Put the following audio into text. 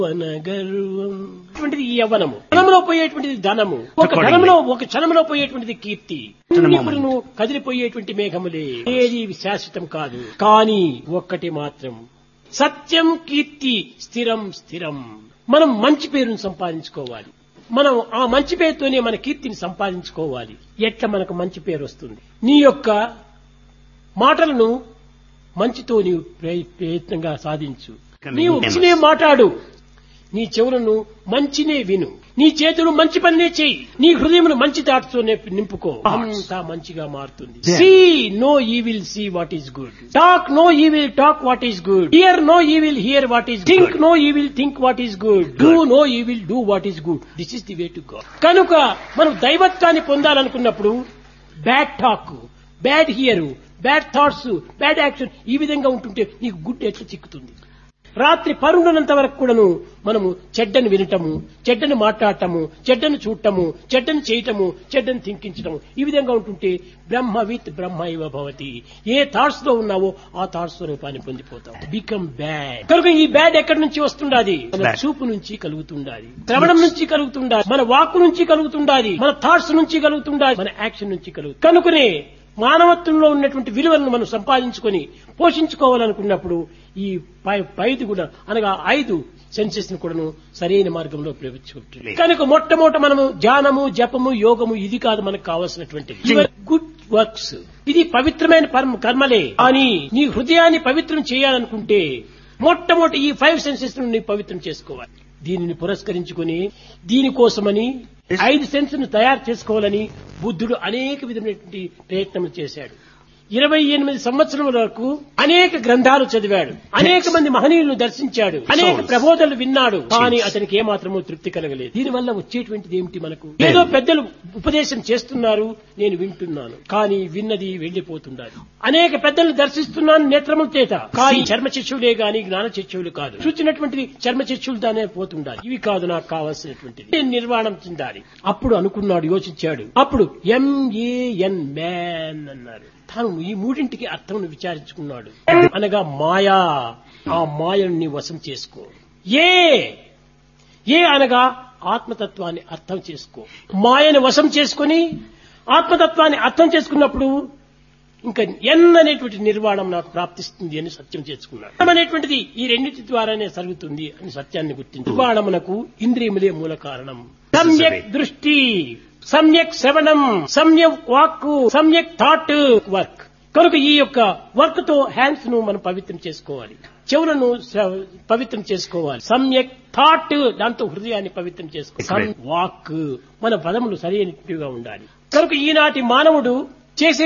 వనగర్వం అటువంటిది ఈ యవ్వనము ధనంలో పోయేటువంటిది ధనము ఒక Accordingly. ధనంలో ఒక క్షణంలో పోయేటువంటిది కీర్తి In a moment. ఇప్పుడు నువ్వు కదిలిపోయేటువంటి మేఘములే ఏది శాశ్వతం కాదు కానీ ఒక్కటి మాత్రం సత్యం కీర్తి స్థిరం స్థిరం మనం మంచి పేరును సంపాదించుకోవాలి మనం ఆ మంచి పేరుతోనే మన కీర్తిని సంపాదించుకోవాలి ఎట్లా మనకు మంచి పేరు వస్తుంది నీ యొక్క మాటలను మంచితో నీవు ప్రయ- ప్రయత్నంగా సాధించు Can నీవు we- మంచినే మాట్లాడు నీ చెవులను మంచినే విను నీ చేతులు మంచి పనినే చేయి నీ హృదయమును మంచి దాటుతోనే నింపుకో అంతా మంచిగా మారుతుంది Yeah. See no evil see what is good talk no evil talk what is good hear no evil hear what is think no evil think what is good do no evil do what is good this is the way to go కనుక మనం దైవత్వాన్ని పొందాలనుకున్నప్పుడు bad talk bad hear bad thoughts bad action ఈ విధంగా ఉంటుంటే నీకు good ఎట్లా చిక్కుతుంది రాత్రి పరుండనంత వరకు కూడాను మనము చెడ్డను వినటము చెడ్డను మాట్లాడటము చెడ్డను చూడటము చెడ్డను చేయటము చెడ్డను థింకించటము ఈ విధంగా ఉంటుంటే బ్రహ్మ విత్ బ్రహ్మ ఇవ భవతి ఏ థాట్స్ లో ఉన్నావో ఆ థాట్స్ స్వరూపాన్ని పొందిపోతాం బికమ్ బ్యాడ్ కనుక ఈ బ్యాడ్ ఎక్కడి నుంచి వస్తుండాది మన Bad. చూపు నుంచి కలుగుతుండాలి శ్రవణం నుంచి కలుగుతుండాలి మన వాక్కు నుంచి కలుగుతుండాలి మన థాట్స్ నుంచి కలుగుతుండాలి మన యాక్షన్ నుంచి కలుగు కనుకనే మానవత్వంలో ఉన్నటువంటి విలువలను మనం సంపాదించుకొని పోషించుకోవాలనుకున్నప్పుడు ఈ పై- పైది కూడా అనగా ఐదు సెన్సెస్ ను కూడాను సరైన మార్గంలో ప్రవేశపెట్టాలి కనుక మొట్టమొదట మనము ధ్యానము జపము యోగము ఇది కాదు మనకు కావాల్సినటువంటిది గుడ్ వర్క్స్ ఇది పవిత్రమైన పరమ- కర్మలే కానీ నీ హృదయాన్ని పవిత్రం చేయాలనుకుంటే మొట్టమొదటి ఈ ఫైవ్ సెన్సెస్ ను పవిత్రం చేసుకోవాలి దీనిని పురస్కరించుకుని దీనికోసమని ఐదు సెన్స్ ను తయారు చేసుకోవాలని బుద్ధుడు అనేక విధమైనటువంటి ప్రయత్నములు చేశాడు ఇరవై ఎనిమిది సంవత్సరముల వరకు అనేక గ్రంథాలు చదివాడు అనేక మంది మహనీయులను దర్శించాడు అనేక Souls. ప్రబోధనలు విన్నాడు కానీ అతనికి ఏమాత్రమూ తృప్తి కలగలేదు దీనివల్ల వచ్చేటువంటిది ఏమిటి మనకు ఏదో పెద్దలు ఉపదేశం చేస్తున్నారు నేను వింటున్నాను కానీ విన్నది వెళ్లిపోతుండాలి అనేక పెద్దలను దర్శిస్తున్నాను నేత్రముల చేత కానీ చర్మ చర్చవులే గాని జ్ఞాన చర్చవులు కాదు చూచినటువంటిది చర్మ చర్చవులు దానే పోతుండాలి ఇవి కాదు నాకు కావాల్సినటువంటిది నేను నిర్వాణం చెందాలి అప్పుడు అనుకున్నాడు యోచించాడు అప్పుడు ఎంఏఎన్ మ్యాన్ అన్నారు తాను ఈ మూడింటికి అర్థం విచారించుకున్నాడు అనగా మాయా ఆ మాయను నీ వశం చేసుకో ఏ ఏ అనగా ఆత్మతత్వాన్ని అర్థం చేసుకో మాయను వశం చేసుకుని ఆత్మతత్వాన్ని అర్థం చేసుకున్నప్పుడు ఇంకా ఎన్ అనేటువంటి నిర్వాణం నాకు ప్రాప్తిస్తుంది అని సత్యం చేసుకున్నాడు జ్ఞానం అనేటువంటిది ఈ రెండింటి ద్వారానే జరుగుతుంది అని సత్యాన్ని గుర్తించి నిర్వాణమునకు ఇంద్రియములే మూల కారణం సమ్యక్ దృష్టి సమ్యక్ శ్రవణం సమ్యక్ వాక్కు సమ్యక్ థాట్ వర్క్ కనుక ఈ యొక్క వర్క్ తో హ్యాండ్స్ ను మనం పవిత్రం చేసుకోవాలి చెవులను శ్ర- పవిత్రం చేసుకోవాలి సమ్యక్ థాట్ దాంతో హృదయాన్ని పవిత్రం చేసుకోవాలి సమ్ వాక్ మన పదములు సరైనట్టుగా ఉండాలి కనుక ఈనాటి మానవుడు చేసే